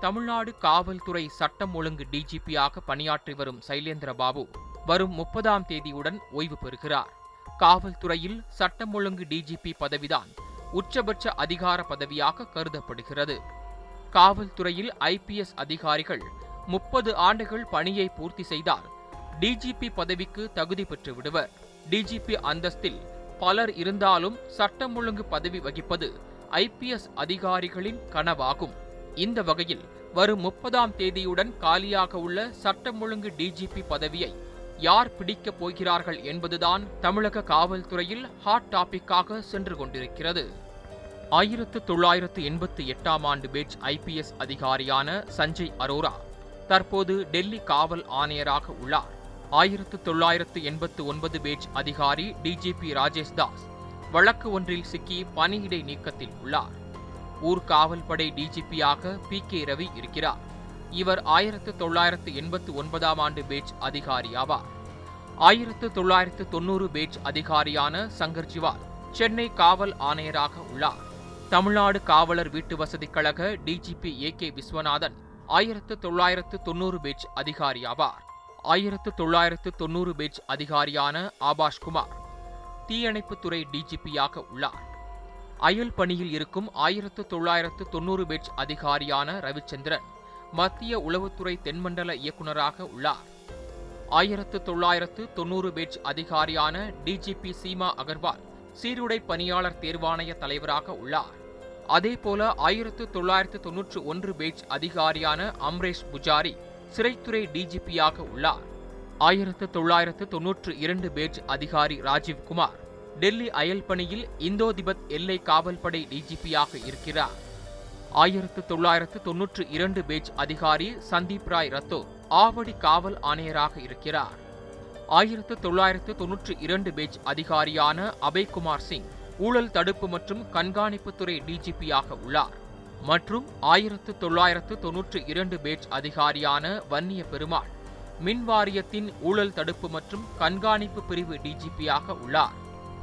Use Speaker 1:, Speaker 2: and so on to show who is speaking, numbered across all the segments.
Speaker 1: தமிழ்நாடு காவல்துறை சட்டம் ஒழுங்கு டிஜிபியாக பணியாற்றி வரும் சைலேந்திர பாபு வரும் முப்பதாம் தேதியுடன் ஓய்வு பெறுகிறார் காவல்துறையில் சட்டம் ஒழுங்கு டிஜிபி பதவிதான் உச்சபட்ச அதிகார பதவியாக கருதப்படுகிறது காவல்துறையில் ஐபிஎஸ் அதிகாரிகள் முப்பது ஆண்டுகள் பணியை பூர்த்தி செய்தால் டிஜிபி பதவிக்கு தகுதி பெற்று விடுவர் டிஜிபி அந்தஸ்தில் பலர் இருந்தாலும் சட்டம் ஒழுங்கு பதவி வகிப்பது ஐபிஎஸ் அதிகாரிகளின் கனவாகும் இந்த வகையில் வரும் முப்பதாம் தேதியுடன் காலியாக உள்ள சட்டம் ஒழுங்கு டிஜிபி பதவியை யார் பிடிக்கப் போகிறார்கள் என்பதுதான் தமிழக காவல்துறையில் ஹாட் டாபிக்காக சென்று கொண்டிருக்கிறது ஆயிரத்து தொள்ளாயிரத்து எண்பத்தி எட்டாம் ஆண்டு பேட்ச் ஐபிஎஸ் அதிகாரியான சஞ்சய் அரோரா தற்போது டெல்லி காவல் ஆணையராக உள்ளார் ஆயிரத்து தொள்ளாயிரத்து எண்பத்து ஒன்பது பேட்ச் அதிகாரி டிஜிபி ராஜேஷ் தாஸ் வழக்கு ஒன்றில் சிக்கி பணியிடை நீக்கத்தில் உள்ளார் ஊர்காவல்படை டிஜிபியாக பி கே ரவி இருக்கிறார் இவர் ஆயிரத்து தொள்ளாயிரத்து எண்பத்து ஒன்பதாம் ஆண்டு பேட்ச் அதிகாரி ஆவார் ஆயிரத்து தொள்ளாயிரத்து தொண்ணூறு பேட்ச் அதிகாரியான சங்கர் ஜிவால் சென்னை காவல் ஆணையராக உள்ளார் தமிழ்நாடு காவலர் வீட்டு வசதிக் கழக டிஜிபி ஏ கே விஸ்வநாதன் ஆயிரத்து தொள்ளாயிரத்து தொண்ணூறு பேட்ச் அதிகாரி ஆவார் ஆயிரத்து தொள்ளாயிரத்து தொண்ணூறு பேட்ச் அதிகாரியான ஆபாஷ் குமார் தீயணைப்புத்துறை டிஜிபியாக உள்ளார் அயல் பணியில் இருக்கும் ஆயிரத்து தொள்ளாயிரத்து தொண்ணூறு பேட்ச் அதிகாரியான ரவிச்சந்திரன் மத்திய உளவுத்துறை தென்மண்டல இயக்குநராக உள்ளார் ஆயிரத்து தொள்ளாயிரத்து தொண்ணூறு பேட்ச் அதிகாரியான டிஜிபி சீமா அகர்வால் சீருடை பணியாளர் தேர்வாணைய தலைவராக உள்ளார் அதேபோல ஆயிரத்து தொள்ளாயிரத்து தொன்னூற்று ஒன்று பேட்ச் அதிகாரியான அம்ரேஷ் புஜாரி சிறைத்துறை டிஜிபியாக உள்ளார் ஆயிரத்து தொள்ளாயிரத்து தொன்னூற்று இரண்டு பேட்ச் அதிகாரி ராஜீவ் குமார் டெல்லி அயல் பணியில் இந்தோ திபெத் எல்லை காவல்படை டிஜிபியாக இருக்கிறார் ஆயிரத்து தொள்ளாயிரத்து தொன்னூற்று இரண்டு பேட்ச் அதிகாரி சந்தீப் ராய் ரத்தோர் ஆவடி காவல் ஆணையராக இருக்கிறார் ஆயிரத்து தொள்ளாயிரத்து தொன்னூற்று இரண்டு பேட்ச் அதிகாரியான அபய்குமார் சிங் ஊழல் தடுப்பு மற்றும் கண்காணிப்புத்துறை டிஜிபியாக உள்ளார் மற்றும் ஆயிரத்து தொள்ளாயிரத்து தொன்னூற்று இரண்டு பேட்ச் அதிகாரியான வன்னிய பெருமாள் மின் வாரியத்தின் ஊழல் தடுப்பு மற்றும் கண்காணிப்பு பிரிவு டிஜிபியாக உள்ளார்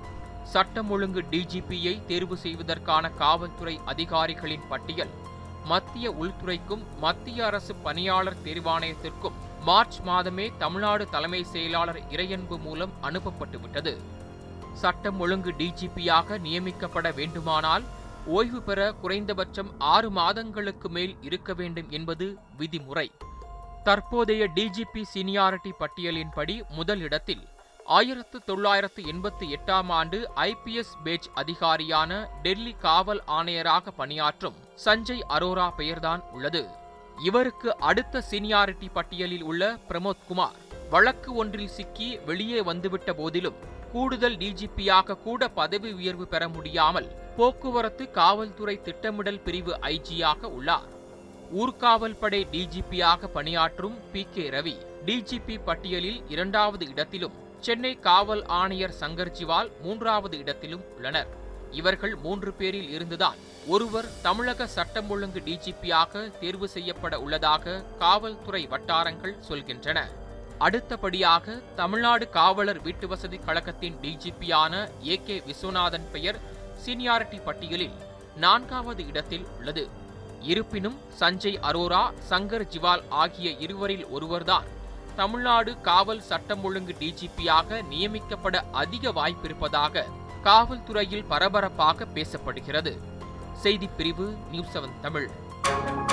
Speaker 1: சட்டம் ஒழுங்கு டிஜிபியை தேர்வு செய்வதற்கான காவல்துறை அதிகாரிகளின் பட்டியல் மத்திய உள்துறைக்கும் மத்திய அரசு பணியாளர் தேர்வாணையத்திற்கும் மார்ச் மாதமே தமிழ்நாடு தலைமை செயலாளர் இறையன்பு மூலம் அனுப்பப்பட்டு விட்டது சட்டம் ஒழுங்கு டிஜிபியாக நியமிக்கப்பட வேண்டுமானால் ஓய்வு பெற குறைந்தபட்சம் ஆறு மாதங்களுக்கு மேல் இருக்க வேண்டும் என்பது விதிமுறை தற்போதைய டிஜிபி சீனியாரிட்டி பட்டியலின்படி முதல் இடத்தில் ஆயிரத்து தொள்ளாயிரத்து எண்பத்தி எட்டாம் ஆண்டு ஐபிஎஸ் பேட்ச் அதிகாரியான டெல்லி காவல் ஆணையராக பணியாற்றும் சஞ்சய் அரோரா பெயர்தான் உள்ளது இவருக்கு அடுத்த சீனியாரிட்டி பட்டியலில் உள்ள பிரமோத் குமார் வழக்கு ஒன்றில் சிக்கி வெளியே வந்துவிட்ட போதிலும் கூடுதல் டிஜிபியாக கூட பதவி உயர்வு பெற முடியாமல் போக்குவரத்து காவல்துறை திட்டமிடல் பிரிவு ஐஜியாக உள்ளார் ஊர்காவல் படை டிஜிபியாக பணியாற்றும் பி கே ரவி டிஜிபி பட்டியலில் இரண்டாவது இடத்திலும் சென்னை காவல் ஆணையர் சங்கர் ஜிவால் மூன்றாவது இடத்திலும் உள்ளனர் இவர்கள் மூன்று பேரில் இருந்துதான் ஒருவர் தமிழக சட்டம் ஒழுங்கு டிஜிபியாக தேர்வு செய்யப்பட உள்ளதாக காவல்துறை வட்டாரங்கள் சொல்கின்றன அடுத்தபடியாக தமிழ்நாடு காவலர் வீட்டு வசதி கழகத்தின் டிஜிபியான ஏ கே விஸ்வநாதன் பெயர் சீனியாரிட்டி பட்டியலில் நான்காவது இடத்தில் உள்ளது இருப்பினும் சஞ்சய் அரோரா சங்கர் ஜிவால் ஆகிய இருவரில் ஒருவர்தான் தமிழ்நாடு காவல் சட்டம் ஒழுங்கு டிஜிபியாக நியமிக்கப்பட அதிக வாய்ப்பிருப்பதாக காவல்துறையில் பரபரப்பாக பேசப்படுகிறது செய்திப் பிரிவு நியூஸ் செவன் தமிழ்